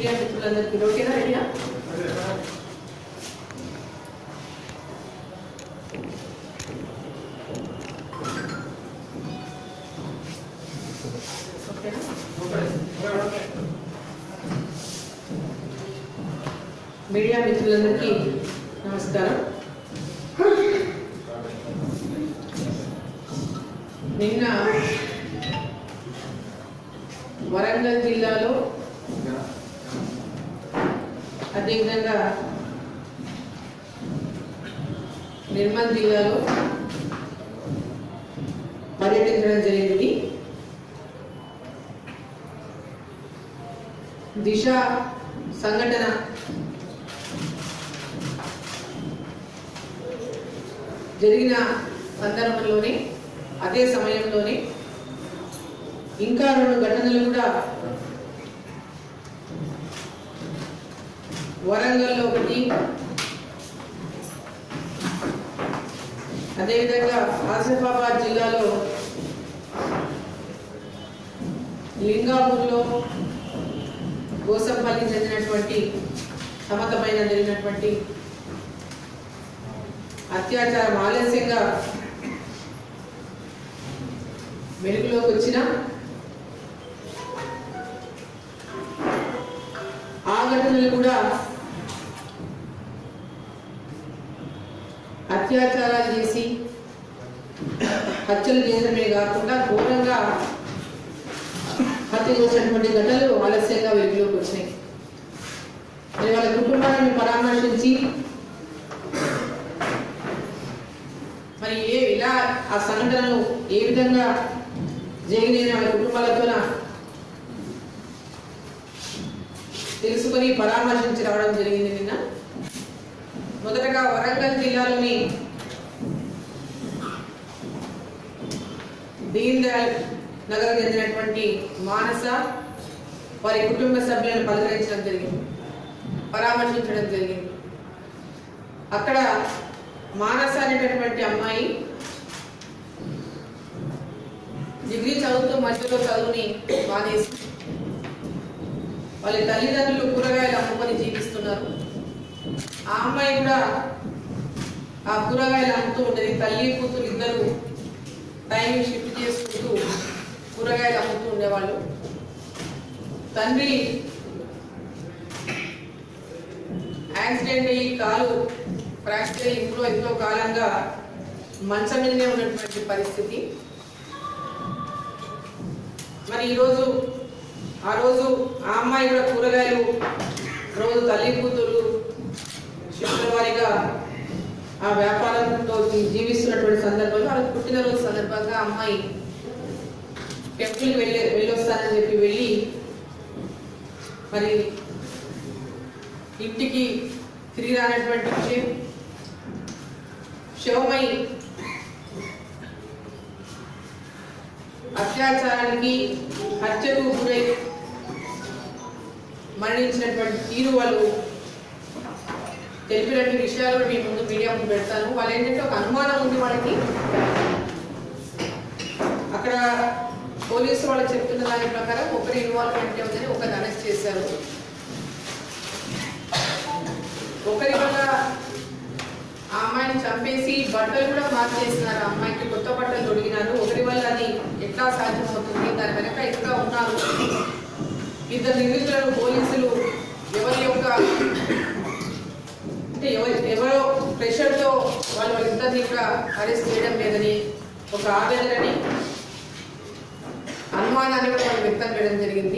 Media మిత్రులందరికీ ఓకేనా రెడీయా ఓకేనా మీడియా మిత్రులందరికీ నమస్కారం నిన్న వరంగల్ జిల్లాలో అదేవిధంగా నిర్మల్ జిల్లాలో పర్యటించడం జరిగింది దిశ సంఘటన జరిగిన సందర్భంలోనే అదే సమయంలోనే ఇంకా రెండు ఘటనలు కూడా వరంగల్లో ఒకటి అదేవిధంగా ఆసిఫాబాద్ జిల్లాలో లింగాపూర్లో గోసంపల్లి చెందినటువంటి సమత పైన జరిగినటువంటి అత్యాచారం ఆలస్యంగా వెలుగులోకి వచ్చిన ఆ ఘటనలు కూడా అత్యాచారాలు చేసి హత్యలు చేయడమే కాకుండా ఘోరంగా హత్య చేసినటువంటి ఘటనలు ఆలస్యంగా వెలుగులోకి వచ్చినాయి మరి వాళ్ళ కుటుంబాన్ని పరామర్శించి మరి ఏ ఇలా ఆ సంఘటనలు ఏ విధంగా జరిగినాయి వాళ్ళ కుటుంబాలతో తెలుసుకొని పరామర్శించి రావడం జరిగింది నిన్న మొదటగా వరంగల్ జిల్లాలోని దీన్ దయాళ్ నగర్ చెందినటువంటి మానస వారి కుటుంబ సభ్యులను పలకరించడం జరిగింది పరామర్శించడం జరిగింది అక్కడ మానస అనేటటువంటి అమ్మాయి డిగ్రీ చదువుతూ మధ్యలో చదువుని మానేసి వాళ్ళ తల్లిదండ్రులు కూరగాయలు అమ్ముకొని జీవిస్తున్నారు ఆ అమ్మాయి కూడా ఆ కూరగాయలు అమ్ముతూ ఉండేది తల్లి కూతురు ఇద్దరు టైం షిఫ్ట్ చేసుకుంటూ కూరగాయలు అమ్ముతూ ఉండేవాళ్ళు తండ్రి యాక్సిడెంట్ అయ్యి కాలు ఫ్రాక్చర్ అయ్యి ఇంట్లో ఎంతో కాలంగా మంచం మీదనే ఉన్నటువంటి పరిస్థితి మరి ఈరోజు ఆ రోజు ఆ అమ్మాయి కూడా కూరగాయలు రోజు తల్లి కూతురు షిఫ్ట్ల వారీగా ఆ వ్యాపారంతో జీవిస్తున్నటువంటి సందర్భంలో వాళ్ళకి పుట్టినరోజు సందర్భంగా ఆ అమ్మాయి టెంపుల్కి వెళ్ళి వెళ్ళొస్తానని చెప్పి వెళ్ళి మరి ఇంటికి తిరిగి రానటువంటి విషయం శవమై అత్యాచారానికి హత్యకు గురై మరణించినటువంటి తీరు వాళ్ళు తెలిపినటువంటి విషయాలు మీ ముందు మీడియా ముందు పెడతాను వాళ్ళు ఏంటంటే ఒక అనుమానం ఉంది వాళ్ళకి అక్కడ పోలీసు వాళ్ళు చెప్తున్న దాని ప్రకారం ఒకరి ఇన్వాల్వ్మెంట్ ఉందని ఒకరిని అరెస్ట్ చేశారు ఒకరి వల్ల ఆ అమ్మాయిని చంపేసి బట్టలు కూడా మార్చేసినారు ఆ అమ్మాయికి కొత్త బట్టలు తొడిగినారు ఒకరి వల్ల అది ఎట్లా సాధ్యమవుతుంది దాని వెనక ఇంకా ఉన్నారు ఇద్దరు నిందితులను పోలీసులు ఎవరి యొక్క అంటే ఎవరి ఎవరో ప్రెషర్తో వాళ్ళు వాళ్ళిద్దరిని కూడా అరెస్ట్ చేయడం లేదని ఒక ఆవేదనని అనుమానాన్ని కూడా వాళ్ళు వ్యక్తం చేయడం జరిగింది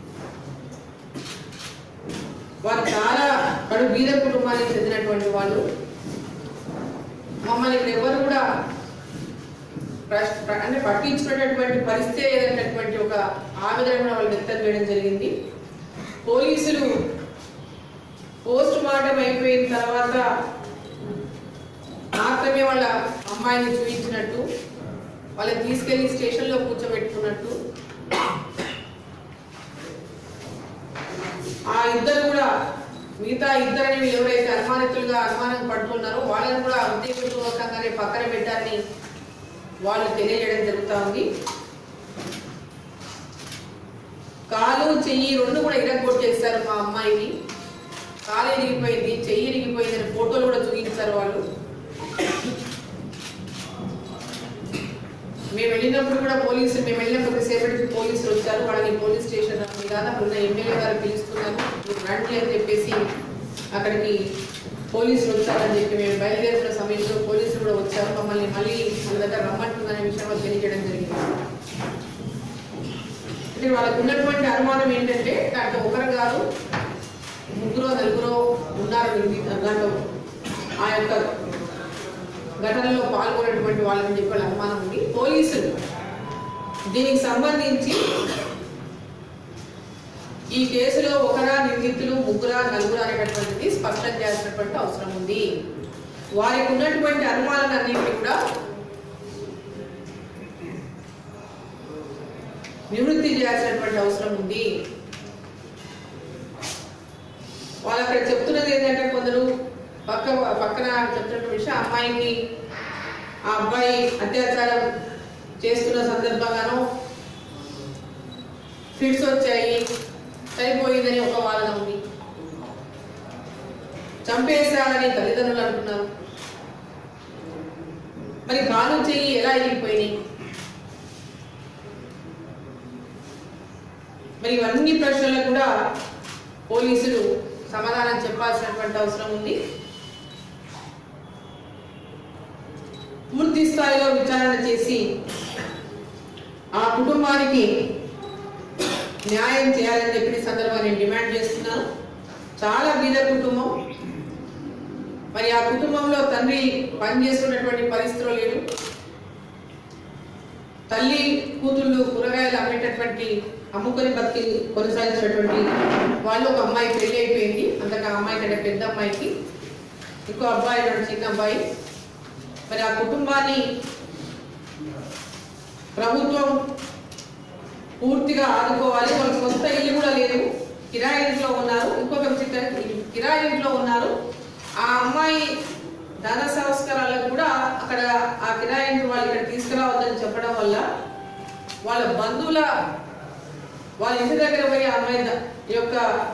వారు చాలా కడు బీద కుటుంబానికి చెందినటువంటి వాళ్ళు మమ్మల్ని ఇక్కడ ఎవరు కూడా ప్రశ్- ప్ర- అంటే పట్టించుకునేటటువంటి పరిస్థితి ఏదైనటువంటి ఒక ఆవేదన కూడా వాళ్ళు వ్యక్తం చేయడం జరిగింది పోలీసులు పోస్ట్ మార్టం అయిపోయిన తర్వాత మాత్రమే వాళ్ళ అమ్మాయిని చూపించినట్టు వాళ్ళని తీసుకెళ్లి స్టేషన్లో కూర్చోబెట్టుకున్నట్టు ఆ ఇద్దరు కూడా మిగతా ఇద్దరిని వీళ్ళు ఎవరైతే అనుమానితులుగా అనుమానం పడుతున్నారో వాళ్ళని కూడా ఉద్దేశపూర్వకంగానే పక్కన పెట్టాలని వాళ్ళు తెలియజేయడం జరుగుతా ఉంది కాలు కాలు చెయ్యి రెండు కూడా ఇరగొట్టేస్తారు మా అమ్మాయిని కాలు ఇరిగిపోయింది చెయ్యి ఇరిగిపోయింది అని ఫోటోలు కూడా చూపించారు వాళ్ళు మేము వెళ్ళినప్పుడు కూడా పోలీసులు మేము వెళ్ళిన కొద్దిసేపటికి పోలీసులు వచ్చారు వాళ్ళని పోలీస్ స్టేషన్ విధానం ఉన్న ఎమ్మెల్యే గారు పిలుస్తున్నారు మీరు రండి అని చెప్పేసి అక్కడికి పోలీసులు వచ్చారని చెప్పి మేము బయలుదేరుతున్న సమయంలో పోలీసులు కూడా వచ్చారు మమ్మల్ని మళ్ళీ మన దగ్గర రమ్మంటుందనే విషయం వాళ్ళు తెలియజేయడం జరిగింది అంటే వాళ్ళకు ఉన్నటువంటి అనుమానం ఏంటంటే దాంట్లో ఒకరు కాదు ముగ్గురు నలుగురు ఉన్నారు నిందిత- దాంట్లో ఆ యొక్క ఘటనలో పాల్గొన్నటువంటి వాళ్ళని చెప్పి వాళ్ళ అనుమానం ఉంది పోలీసులు దీనికి సంబంధించి ఈ కేసులో ఒకరా నిందితులు ముగ్గురా నలుగురా అనేటటువంటిది స్పష్టం చేయాల్సినటువంటి అవసరం ఉంది వారికి ఉన్నటువంటి అనుమానాలన్నింటినీ కూడా నివృత్తి చేయాల్సినటువంటి అవసరం ఉంది వాళ్ళు అక్కడ చెప్తున్నది ఏంటంటే కొందరు పక్క పక్కన చెప్తున్న విషయం అమ్మాయికి ఆ అబ్బాయి అత్యాచారం చేస్తున్న సందర్భంగానో ఫిట్స్ వచ్చాయి సరిపోయిందని ఒక వాదన ఉంది చంపేశారని తల్లిదండ్రులు అంటున్నారు మరి కాలు చెయ్యి ఎలా ఇరిగిపోయినాయి మరి ఇవన్నీ ప్రశ్నలకు కూడా పోలీసులు సమాధానం చెప్పాల్సినటువంటి అవసరం ఉంది పూర్తి స్థాయిలో విచారణ చేసి ఆ కుటుంబానికి న్యాయం చేయాలని చెప్పిన సందర్భంగా నేను డిమాండ్ చేస్తున్నాను చాలా బీద కుటుంబం మరి ఆ కుటుంబంలో తండ్రి పనిచేస్తున్నటువంటి పరిస్థితులు లేడు తల్లి కూతుళ్ళు కూరగాయలు అమ్మేటటువంటి అమ్ముకొని బతికి కొనసాగించినటువంటి వాళ్ళు ఒక అమ్మాయి పెళ్లి అయిపోయింది అంతగా అమ్మాయి కంటే పెద్ద అమ్మాయికి ఇంకో అబ్బాయి ఉన్నాడు చిన్న అబ్బాయి మరి ఆ కుటుంబాన్ని ప్రభుత్వం పూర్తిగా ఆదుకోవాలి వాళ్ళ సొంత ఇల్లు కూడా లేదు కిరాయి ఇంట్లో ఉన్నారు ఇంకొక విచిత్రం కిరాయి ఇంట్లో ఉన్నారు ఆ అమ్మాయి ధన సంస్కారాలకు కూడా అక్కడ ఆ కిరాయి ఇంటి వాళ్ళు ఇక్కడ తీసుకురావద్దని చెప్పడం వల్ల వాళ్ళ బంధువుల వాళ్ళ ఇంటి దగ్గర పోయి ఆ అమ్మాయి ద- యొక్క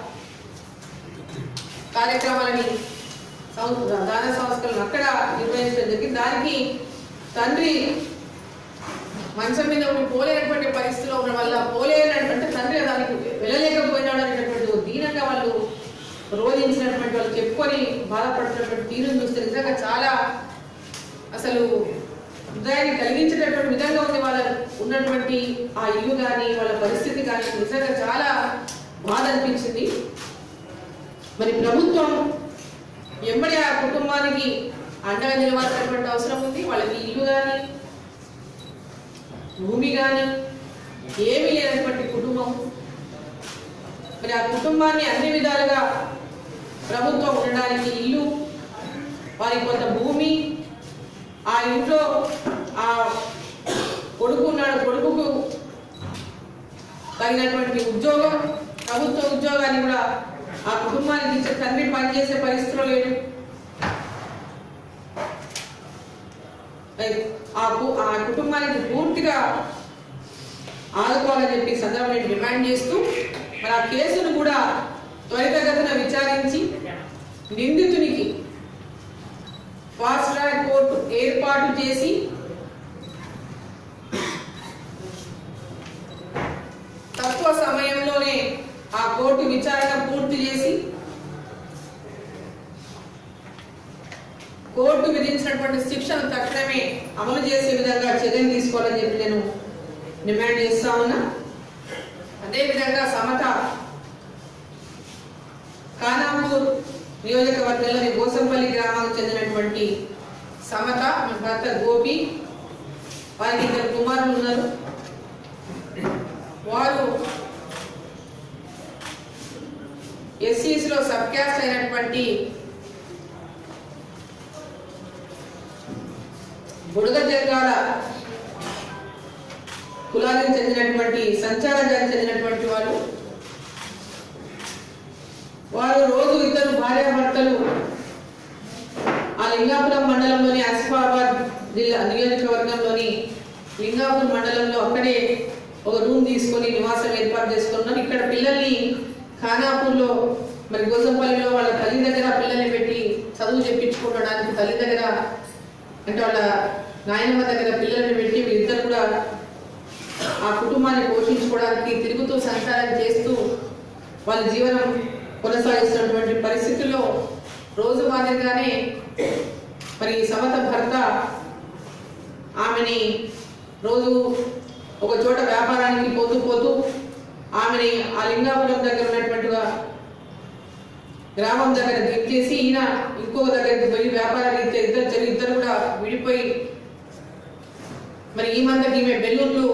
కార్యక్రమాలని సం- దాన సంస్కరణ అక్కడ నిర్వహించడం జరిగింది దానికి తండ్రి మంచం మీద ఉండి పోలేనటువంటి పరిస్థితిలో ఉన్న వల్ల పోలేనటువంటి తండ్రి దానికి వెళ్ళలేకపోయినాడు అనేటటువంటి ఓ దీనంగా వాళ్ళు రోధించినటువంటి వాళ్ళు చెప్పుకొని బాధపడుతున్నటువంటి తీరును చూస్తే నిజంగా చాలా అసలు హృదయాన్ని కలిగించేటటువంటి విధంగా ఉంది వాళ్ళ ఉన్నటువంటి ఆ ఇల్లు కానీ వాళ్ళ పరిస్థితి కానీ నిజంగా చాలా బాధ అనిపించింది మరి ప్రభుత్వం ఎంబడి ఆ కుటుంబానికి అండగా నిలవాల్సినటువంటి అవసరం ఉంది వాళ్ళకి ఇల్లు కానీ భూమి కానీ ఏమీ లేనటువంటి కుటుంబం మరి ఆ కుటుంబాన్ని అన్ని విధాలుగా ప్రభుత్వం ఉండడానికి ఇల్లు వారికి కొంత భూమి ఆ ఇంట్లో ఆ కొడుకు ఉన్నాడు కొడుకుకు తగినటువంటి ఉద్యోగం ప్రభుత్వ ఉద్యోగాన్ని కూడా ఆ కుటుంబానికి ఇచ్చే తండ్రి పనిచేసే పరిస్థితిలో లేడు మరి ఆ కు- ఆ కుటుంబానికి పూర్తిగా ఆదుకోవాలని చెప్పి ఈ సందర్భంగా నేను డిమాండ్ చేస్తూ మరి ఆ కేసును కూడా త్వరితగతిన విచారించి నిందితునికి ఫాస్ట్ ట్రాక్ కోర్టు ఏర్పాటు చేసి తక్కువ సమయంలోనే ఆ కోర్టు విచారణ పూర్తి చేసి కోర్టు విధించినటువంటి శిక్షను తక్షణమే అమలు చేసే విధంగా చర్యలు తీసుకోవాలని చెప్పి నేను డిమాండ్ చేస్తా ఉన్నా అదేవిధంగా సమత ఖానాపూర్ నియోజకవర్గంలోని గోసంపల్లి గ్రామానికి చెందినటువంటి సమత మీ భర్త గోపి వారికి ఇద్దరు కుమారులు ఉన్నారు వారు ఎస్సీస్ లో సబ్ క్యాస్ట్ అయినటువంటి బుడగ జంగాల కులానికి చెందినటువంటి సంచారానికి చెందినటువంటి వాళ్ళు వారు రోజు ఇద్దరు భార్యాభర్తలు ఆ లింగాపురం మండలంలోని ఆసిఫాబాద్ జిల్లా నియోజకవర్గంలోని లింగాపురం మండలంలో అక్కడే ఒక రూమ్ తీసుకొని నివాసం ఏర్పాటు చేసుకున్నారు ఇక్కడ పిల్లల్ని ఖానాపూర్లో మరి గోజంపల్లిలో వాళ్ళ తల్లి దగ్గర పిల్లల్ని పెట్టి చదువు చెప్పించుకోవడానికి తల్లి దగ్గర అంటే వాళ్ళ నాయనమ్మ దగ్గర పిల్లల్ని పెట్టి వీళ్ళిద్దరు కూడా ఆ కుటుంబాన్ని పోషించుకోవడానికి తిరుగుతూ సంచారం చేస్తూ వాళ్ళ జీవనం కొనసాగిస్తున్నటువంటి పరిస్థితుల్లో రోజు మాదిరిగానే మరి ఈ సమత భర్త ఆమెని రోజు ఒక చోట వ్యాపారానికి పోతూ పోతూ ఆమెని ఆ లింగాపురం దగ్గర ఉన్నటువంటిగా గ్రామం దగ్గర దించేసి ఈయన ఇంకో దగ్గరికి పోయి వ్యాపార రీత్యా ఇద్దరు చెల్లి ఇద్దరు కూడా విడిపోయి మరి ఈ మందకి ఈమె బెల్లూర్లు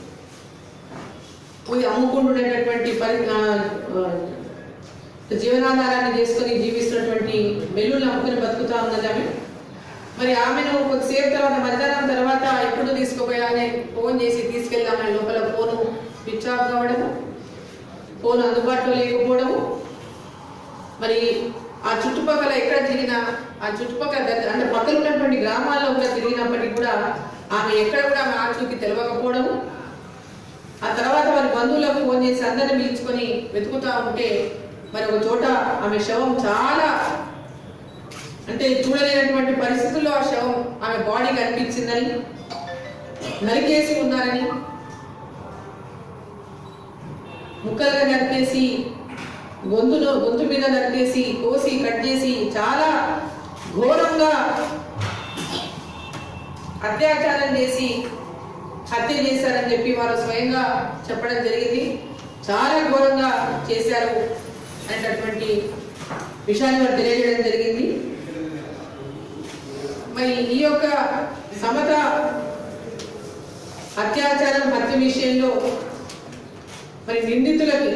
పోయి అమ్ముకుంటున్నటువంటి పరి ఆ, ఆ, జీవనాధారాన్ని చేసుకొని జీవిస్తున్నటువంటి బెల్లూర్లు అమ్ముకుని బతుకుతా ఉన్నది ఆమె మరి ఆమెను కొద్దిసేపు తర్వాత మధ్యాహ్నం తర్వాత ఎప్పుడు తీసుకుపోయానే ఫోన్ చేసి తీసుకెళ్దామని లోపల ఫోను స్విచ్ ఆఫ్ కావడము ఫోన్ అందుబాటులో లేకపోవడము మరి ఆ చుట్టుపక్కల ఎక్కడ తిరిగినా ఆ చుట్టుపక్కల దగ్గర అంటే పక్కన ఉన్నటువంటి గ్రామాల్లో కూడా తిరిగినప్పటికీ కూడా ఆమె ఎక్కడ కూడా ఆమె ఆచూకి తెలియకపోవడము ఆ తర్వాత వారి బంధువులకు ఫోన్ చేసి అందరిని పిలుచుకొని వెతుకుతా ఉంటే మరి ఒక చోట ఆమె శవం చాలా అంటే చూడలేనటువంటి పరిస్థితుల్లో ఆ శవం ఆమె బాడీ కనిపించిందని నరికేసి ఉన్నారని ముక్కలుగా నరికేసి గొంతులో గొంతు మీద నరికేసి కోసి కట్ చేసి చాలా ఘోరంగా అత్యాచారం చేసి హత్య చేశారని చెప్పి వారు స్వయంగా చెప్పడం జరిగింది చాలా ఘోరంగా చేశారు అనేటటువంటి విషయాన్ని వారు తెలియజేయడం జరిగింది మరి ఈ యొక్క సమత అత్యాచారం హత్య విషయంలో మరి నిందితులకి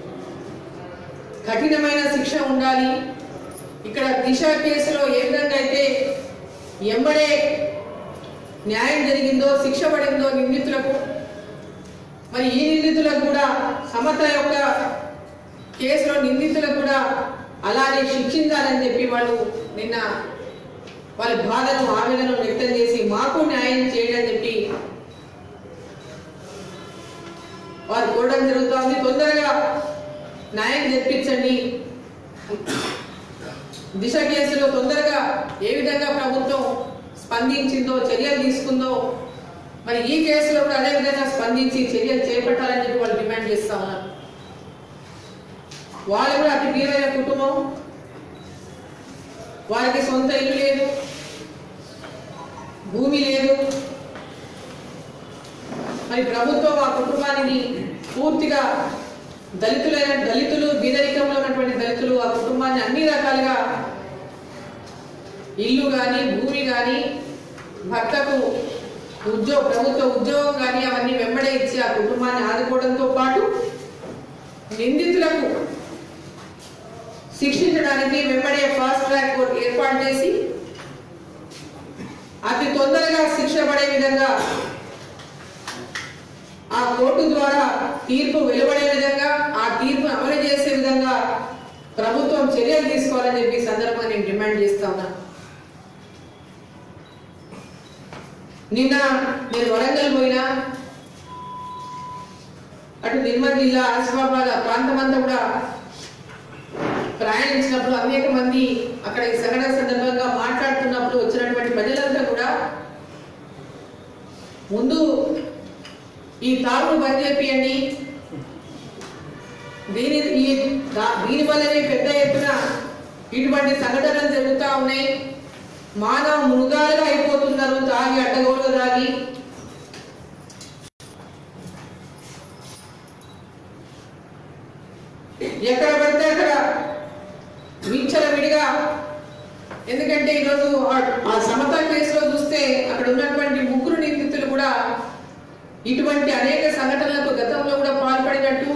కఠినమైన శిక్ష ఉండాలి ఇక్కడ దిశ కేసులో ఏ విధంగా అయితే ఎంబడే న్యాయం జరిగిందో శిక్ష పడిందో నిందితులకు మరి ఈ నిందితులకు కూడా సమత యొక్క కేసులో నిందితులకు కూడా అలానే శిక్షించాలని చెప్పి వాళ్ళు నిన్న వాళ్ళ బాధను ఆవేదనను వ్యక్తం చేసి మాకు న్యాయం చేయండి అని చెప్పి వారు కోరడం జరుగుతోంది తొందరగా న్యాయం తెప్పించండి దిశ కేసులో తొందరగా ఏ విధంగా ప్రభుత్వం స్పందించిందో చర్యలు తీసుకుందో మరి ఈ కేసులో కూడా అదే విధంగా స్పందించి చర్యలు చేపట్టాలని చెప్పి వాళ్ళు డిమాండ్ చేస్తా ఉన్నారు వాళ్ళు కూడా అతి తీరైన కుటుంబం వారికి సొంత ఇల్లు లేదు భూమి లేదు మరి ప్రభుత్వం ఆ కుటుంబానికి పూర్తిగా దళితులైన దళితులు బీదరికంలో ఉన్నటువంటి దళితులు ఆ కుటుంబాన్ని అన్ని రకాలుగా ఇల్లు కానీ భూమి కానీ భర్తకు ఉద్యోగ ప్రభుత్వ ఉద్యోగం కానీ అవన్నీ వెంబడే ఇచ్చి ఆ కుటుంబాన్ని ఆదుకోవడంతో పాటు నిందితులకు శిక్షించడానికి వెంబడే ఫాస్ట్ ట్రాక్ కోర్టు ఏర్పాటు చేసి అతి తొందరగా శిక్ష పడే విధంగా ఆ కోర్టు ద్వారా తీర్పు వెలువడే విధంగా ఆ తీర్పు అమలు చేసే విధంగా ప్రభుత్వం చర్యలు తీసుకోవాలని చెప్పి ఈ సందర్భంగా నేను డిమాండ్ చేస్తా ఉన్నాను నిన్న నేను వరంగల్ పోయినా అటు నిర్మల్ జిల్లా ఆసిఫాబాద్ ఆ ప్రాంతం అంతా కూడా ప్రయాణించినప్పుడు అనేక మంది అక్కడ ఈ సంఘటన సందర్భంగా మాట్లాడుతున్నప్పుడు వచ్చినటువంటి ప్రజలంతా కూడా ముందు ఈ తాగుడు బంద్ చేపియండి దీని ఈ దా- దీని వల్లనే పెద్ద ఎత్తున ఇటువంటి సంఘటనలు జరుగుతూ ఉన్నాయి మానవ మృగాలుగా అయిపోతున్నారు తాగి అడ్డగోలుగా తాగి ఎక్కడ పడితే అక్కడ విచ్చల విడిగా ఎందుకంటే ఈరోజు ఆ- ఆ సమతా కేసులో చూస్తే అక్కడ ఉన్నటువంటి ముగ్గురు నిందితులు కూడా ఇటువంటి అనేక సంఘటనలకు గతంలో కూడా పాల్పడినట్టు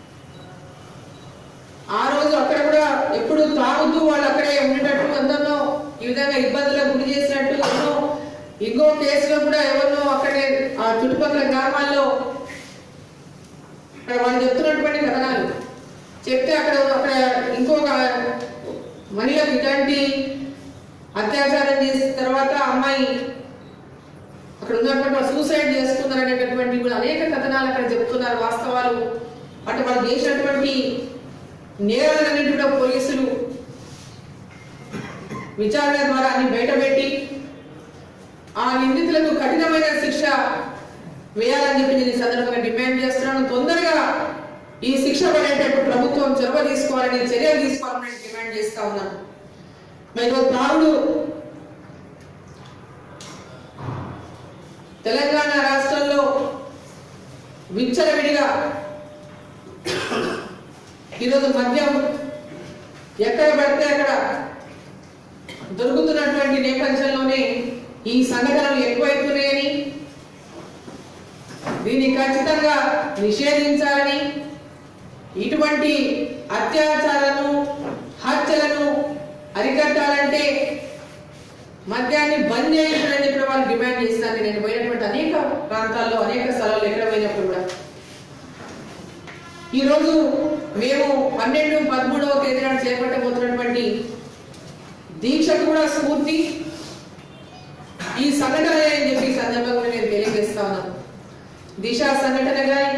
ఆ రోజు అక్కడ కూడా ఎప్పుడు తాగుతూ వాళ్ళు అక్కడే ఉండేటట్టు అందరినో ఈ విధంగా ఇబ్బందులకు గురి చేసినట్టు ఎన్నో ఇంకో కేసులో కూడా ఎవరినో అక్కడే ఆ చుట్టుపక్కల గ్రామాల్లో అక్కడ వాళ్ళు చెప్తున్నటువంటి కథనాలు చెప్తే అక్కడ అక్కడ ఇంకొక మహిళకు ఇలాంటి అత్యాచారం చేసిన తర్వాత అమ్మాయి అక్కడ ఉన్నటువంటి వాళ్ళు సూసైడ్ చేసుకున్నారు అనేటటువంటి కూడా అనేక కథనాలు అక్కడ చెప్తున్నారు వాస్తవాలు అంటే వాళ్ళు చేసినటువంటి నేరాలన్నింటి కూడా పోలీసులు విచారణ ద్వారా అన్ని బయటపెట్టి ఆ నిందితులకు కఠినమైన శిక్ష వేయాలని చెప్పి నేను ఈ సందర్భంగా డిమాండ్ చేస్తున్నాను తొందరగా ఈ శిక్ష పడేటట్టు ప్రభుత్వం చొరవ తీసుకోవాలని చర్యలు తీసుకోవాలని నేను డిమాండ్ చేస్తా ఉన్నాను మరి ఈరోజు తాగుడు తెలంగాణ రాష్ట్రంలో విచ్చలవిడిగా ఈరోజు మద్యం ఎక్కడ పడితే అక్కడ దొరుకుతున్నటువంటి నేపథ్యంలోనే ఈ సంఘటనలు ఎక్కువైతున్నాయని దీన్ని ఖచ్చితంగా నిషేధించాలని ఇటువంటి అత్యాచారాలను హత్యలను అరికట్టాలంటే మద్యాన్ని బంద్ చేయాలని చెప్పి వాళ్ళు డిమాండ్ చేసినారు నేను పోయినటువంటి అనేక ప్రాంతాల్లో అనేక స్థలాల్లో ఎక్కడ పోయినప్పుడు కూడా ఈరోజు మేము పన్నెండు పదమూడవ తేదీ నాడు చేపట్టబోతున్నటువంటి దీక్షకు కూడా స్ఫూర్తి ఈ సంఘటన అని చెప్పి ఈ సందర్భంగా నేను తెలియజేస్తా ఉన్నాను దిశ సంఘటన కానీ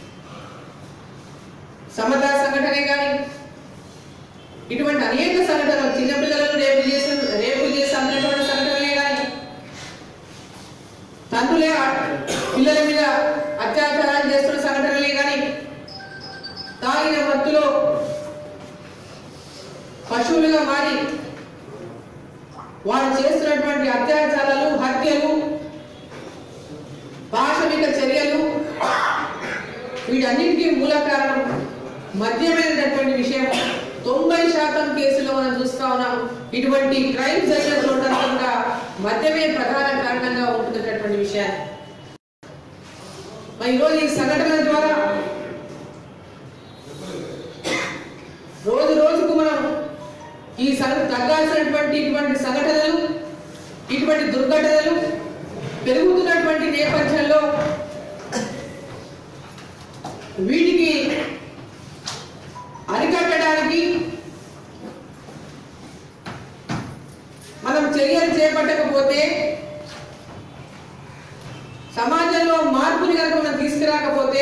సమతా సంఘటనే కానీ ఇటువంటి అనేక సంఘటనలు చిన్నపిల్లలను రేపు చేసిన రేపు చేసి అన్నటువంటి సంఘటనలే కానీ తండ్రులే ఆ పిల్లల మీద అత్యాచారాలు చేస్తున్న సంఘటనలే కానీ తాగిన మత్తులో పశువులుగా మారి వారు చేస్తున్నటువంటి అత్యాచారాలు హత్యలు పాశవిక చర్యలు వీటన్నిటికీ మూల కారణం మద్యమైనటువంటి విషయం తొంభై శాతం కేసులో మనం చూస్తా ఉన్నాం ఇటువంటి క్రైమ్ జరిగిన చోటంతా కూడా మద్యమే ప్రధాన కారణంగా ఉంటున్నటువంటి విషయాన్ని మరి ఈరోజు ఈ సంఘటన ద్వారా రోజు రోజుకు మనం ఈ సంఘ తగ్గాల్సినటువంటి ఇటువంటి సంఘటనలు ఇటువంటి దుర్ఘటనలు పెరుగుతున్నటువంటి నేపథ్యంలో వీటికి అరికట్టడానికి మనం చర్యలు చేపట్టకపోతే సమాజంలో మార్పుని కనుక మనం తీసుకురాకపోతే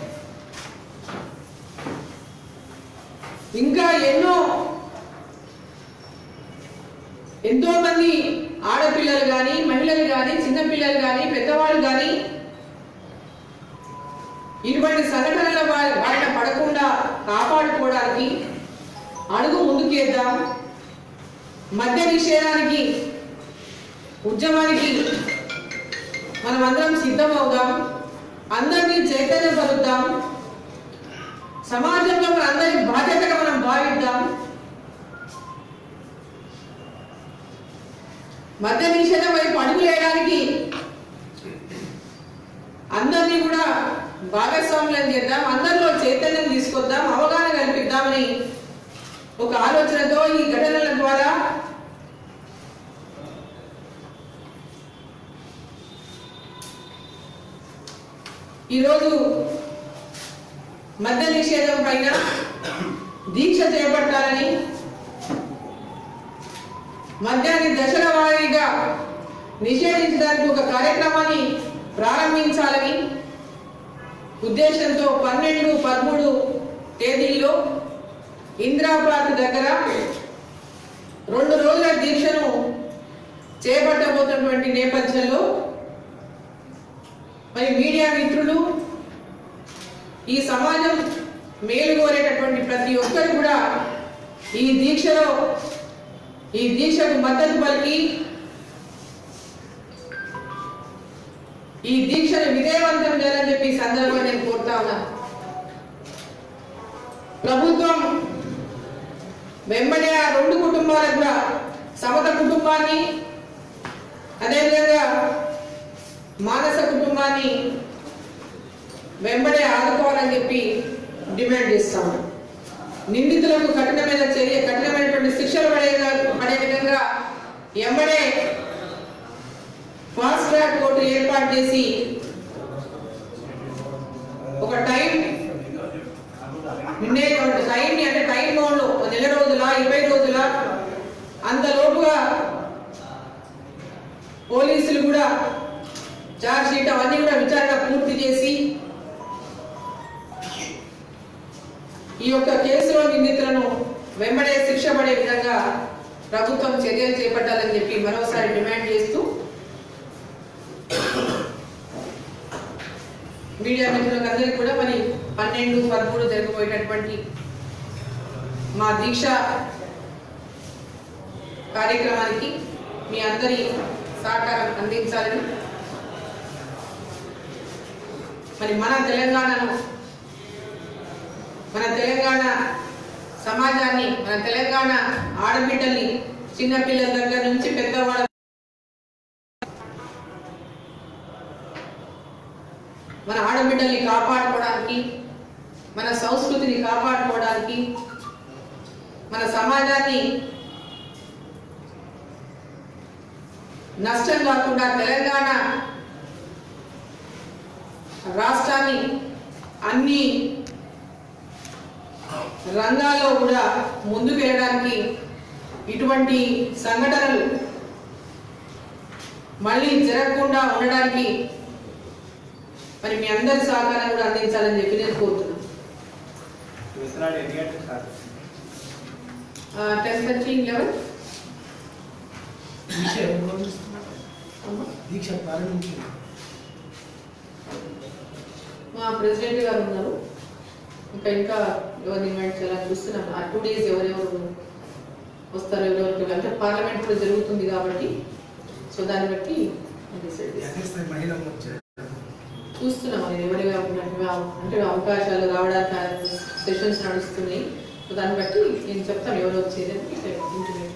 ఇంకా ఎన్నో ఎంతో మంది ఆడపిల్లలు కానీ మహిళలు కానీ చిన్నపిల్లలు కానీ పెద్దవాళ్ళు కానీ ఇటువంటి సంఘటనల వా- బారిన పడకుండా కాపాడుకోవడానికి అడుగు ముందుకేద్దాం మద్య నిషేధానికి ఉద్యమానికి మనం అందరం సిద్ధమవుదాం అందరినీ చైతన్యపరుద్దాం సమాజంలో మన అందరి బాధ్యతగా మనం భావిద్దాం మద్య నిషేధం వైపు అడుగులు వేయడానికి అందరినీ కూడా భాగస్వాములను చేద్దాం అందరిలో చైతన్యం తీసుకొద్దాం అవగాహన కల్పిద్దామని ఒక ఆలోచనతో ఈ ఘటనల ద్వారా ఈరోజు మద్య నిషేధం పైన దీక్ష చేపట్టాలని మద్యాన్ని దశల వారీగా నిషేధించడానికి ఒక కార్యక్రమాన్ని ప్రారంభించాలని ఉద్దేశంతో పన్నెండు పదమూడు తేదీల్లో ఇందిరా పార్క్ దగ్గర రెండు రోజుల దీక్షను చేపట్టబోతున్నటువంటి నేపథ్యంలో మరి మీడియా మిత్రులు ఈ సమాజం మేలు కోరేటటువంటి ప్రతి ఒక్కరు కూడా ఈ దీక్షలో ఈ దీక్షకు మద్దతు పలికి ఈ దీక్షను విజయవంతం చేయాలని చెప్పి ఈ సందర్భంగా నేను కోరుతా ఉన్నాను ప్రభుత్వం వెంబడే ఆ రెండు కుటుంబాలకు కూడా సమత కుటుంబాన్ని అదేవిధంగా మానస కుటుంబాన్ని వెంబడే ఆదుకోవాలని చెప్పి డిమాండ్ చేస్తాము నిందితులకు కఠినమైన చర్య కఠినమైనటువంటి శిక్షలు పడే పడే విధంగా ఎంబడే ఫాస్ట్ ట్రాక్ కోర్టు ఏర్పాటు చేసి ఒక టైం నిన్నే టైంని అంటే టైం బౌండ్లో ఒక నెల రోజుల ఇరవై రోజుల అంత లోపుగా పోలీసులు కూడా ఈ యొక్క కేసులో నిందితులను వెంబడే శిక్ష పడే విధంగా ప్రభుత్వం చర్యలు చేపట్టాలని చెప్పి మరోసారి డిమాండ్ చేస్తూ మీడియా మిత్రులకు అందరికీ కూడా మరి పన్నెండు పదమూడు జరగబోయేటటువంటి మా దీక్ష కార్యక్రమానికి మీ అందరి సహకారం అందించాలని మరి మన తెలంగాణను మన తెలంగాణ సమాజాన్ని మన తెలంగాణ ఆడబిడ్డల్ని చిన్నపిల్లల దగ్గర నుంచి పెద్దవాళ్ళ మన ఆడబిడ్డల్ని కాపాడుకోవడానికి మన సంస్కృతిని కాపాడుకోవడానికి మన సమాజాన్ని నష్టం కాకుండా తెలంగాణ రాష్ట్రాన్ని అన్ని రంగాల్లో కూడా ముందుకు వెళ్ళడానికి ఇటువంటి సంఘటనలు మళ్ళీ జరగకుండా ఉండడానికి మరి మీ అందరి సహకారం కూడా అందించాలని చెప్పి నేను కోరుతున్నాను విసరాడు ఎన్ని గంటలకు స్టార్ట్ టెన్ థర్టీ లెవెన్ దీక్ష ఎన్ని రోజులు ఇస్తున్నారు? దీక్ష ప్రారంభించి మా ప్రెసిడెంట్ గారు ఉన్నారు ఇంకా ఇంకా ఎవరిని ఇన్వైట్ చేయాలని చూస్తున్నాను ఆ టూ డేస్ ఎవరెవరు వస్తారు ఎవరెవరు అంటే పార్లమెంట్ కూడా జరుగుతుంది కాబట్టి సో దాన్ని బట్టి డిసైడ్ చేస్తాం జాతీయ స్థాయి మహిళా మోర్చా చూస్తున్నాం అది ఎవరిగా ఉన్నట్టుగా అంటే అవకాశాలు రావడానికి సెషన్స్ నడుస్తున్నాయి సో దాన్ని బట్టి నేను చెప్తాను ఎవరు వచ్చేది అని intimate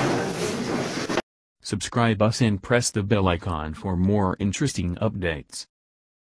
Subscribe us and press the bell icon for more interesting updates.